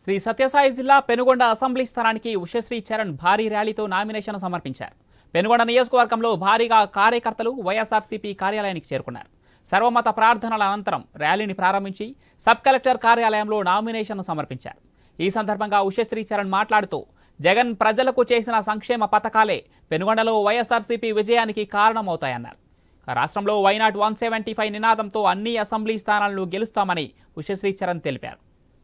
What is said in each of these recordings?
శ్రీ సత్యసాయి జిల్లా పెనుగొండ అసెంబ్లీ స్థానానికి ఉషశ్రీ చరణ్ భారీ ర్యాలీతో నామినేషన్ సమర్పించారు పెనుగొండ నియోజకవర్గంలో భారీగా కార్యకర్తలు వైఎస్ఆర్సీపీ కార్యాలయానికి చేరుకున్నారు సర్వమత ప్రార్థనల అనంతరం ర్యాలీని ప్రారంభించి సబ్ కలెక్టర్ కార్యాలయంలో నామినేషన్ సమర్పించారు ఈ సందర్భంగా ఉషశ్రీ చరణ్ మాట్లాడుతూ జగన్ ప్రజలకు చేసిన సంక్షేమ పథకాలే పెనుగొండలో వైఎస్ఆర్సీపీ విజయానికి కారణమవుతాయన్నారు ఇక రాష్ట్రంలో వైనాట్ వన్ సెవెంటీ ఫైవ్ నినాదంతో అన్ని అసెంబ్లీ స్థానాలను గెలుస్తామని ఉషశ్రీ చరణ్ తెలిపారు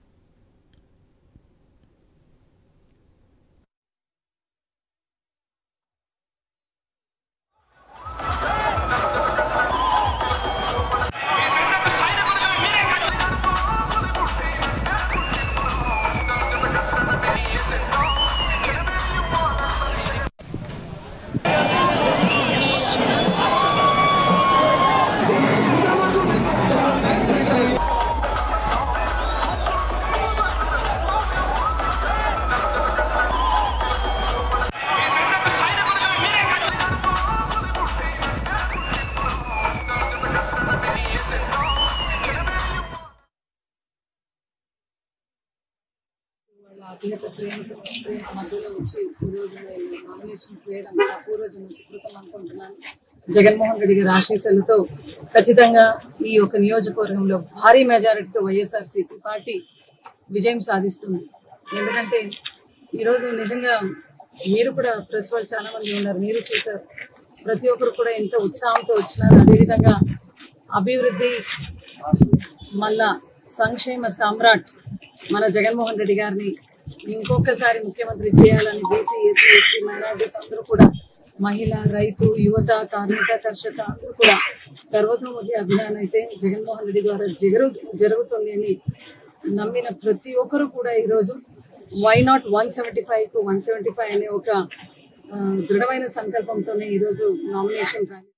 వాళ్ళ అతిగత ప్రేమ ప్రేమ మధ్యలో వచ్చి ఈరోజు నేను నామినేషన్స్ వేయడం నా పూర్వజన్మ సుకృతం అనుకుంటున్నాను జగన్మోహన్ రెడ్డి గారి ఆశీస్సులతో ఖచ్చితంగా ఈ యొక్క నియోజకవర్గంలో భారీ మెజారిటీతో వైఎస్ఆర్సీపీ పార్టీ విజయం సాధిస్తుంది ఎందుకంటే ఈరోజు నిజంగా మీరు కూడా ప్రెస్ వాళ్ళు చాలా మంది ఉన్నారు మీరు చూసారు ప్రతి ఒక్కరు కూడా ఎంత ఉత్సాహంతో వచ్చినారు అదేవిధంగా అభివృద్ధి మళ్ళా సంక్షేమ సామ్రాట్ మన జగన్మోహన్ రెడ్డి గారిని ఇంకొకసారి ముఖ్యమంత్రి చేయాలని బీసీ ఎస్సీ ఎస్టీ మైనారిటీస్ అందరూ కూడా మహిళ రైతు యువత కార్మిక కర్షక అందరూ కూడా సర్వతోముఖి అభియాన్ అయితే జగన్మోహన్ రెడ్డి ద్వారా జరుగు జరుగుతుంది అని నమ్మిన ప్రతి ఒక్కరు కూడా ఈరోజు why not one seventy five కు వన్ సెవెంటీ ఫైవ్ అనే ఒక ఆ, దృఢమైన సంకల్పంతోనే ఈరోజు నామినేషన్ ర్యాలీ